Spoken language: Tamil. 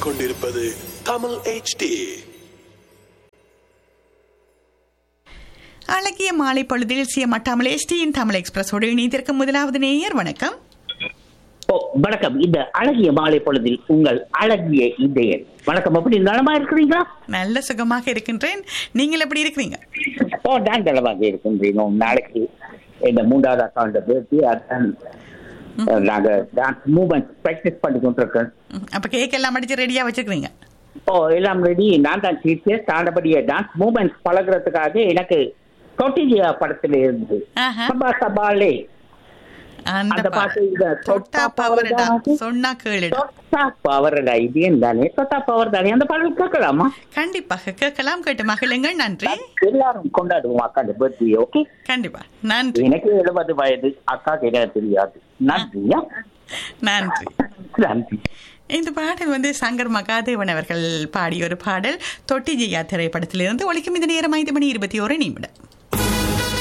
கேட்டுக்கொண்டிருப்பது தமிழ் HD அழகிய மாலை பொழுதில் சிஎம் தமிழ் எஸ்டியின் தமிழ் எக்ஸ்பிரஸோடு இணைந்திருக்கும் முதலாவது நேயர் வணக்கம் ஓ வணக்கம் இந்த அழகிய மாலை பொழுதில் உங்கள் அழகிய இதயன் வணக்கம் எப்படி நலமா இருக்கிறீங்களா நல்ல சுகமாக இருக்கின்றேன் நீங்கள் எப்படி இருக்கிறீங்க ஓ நான் நலமாக இருக்கின்றீங்க நாளைக்கு இந்த மூன்றாவது அக்காண்ட பேசி அதான் அஹ், நாங்க டான்ஸ் மூமெண்ட் ப்ராக்டிஸ் பண்ணி கொண்டிருக்கோம் ம், அப்ப கேக் எல்லாம் அடிச்சு ரெடியா வச்சிருக்கீங்க ஓ எல்லாம் ரெடி நான் தான் டீச்சர் தாண்டபடிய டான்ஸ் மூமெண்ட் பழகுறதுக்காக எனக்கு தொட்டிலியா படத்துல இருந்து ஆஹா. சபா சபாலே அந்த அந்த பாட்டு பாட்டு இந்த தொட்டா பவர்டா பவர்டா. சொன்னா கேளுடா தொட்டா பவர்டா இது ஏன் தானே தொட்டா பவர் தானே அந்த பாடல் கேட்கலாமா கண்டிப்பாக கேட்கலாம் கேட்டு மகிழுங்கள் நன்றி எல்லாரும் கொண்டாடுவோம் அக்காண்ட பர்த்டே ஓகே கண்டிப்பா நன்றி எனக்கு எழுபது வயது அக்காக்கு எனக்கு தெரியாது நன்றியா நன்றி நன்றி இந்த பாடல் வந்து சங்கர் மகாதேவன் அவர்கள் பாடிய ஒரு பாடல் தொட்டி ஜெயா திரைப்படத்திலிருந்து ஒழிக்கும் இந்த நேரம் ஐந்து மணி இருபத்தி ஒரு நிமிடம்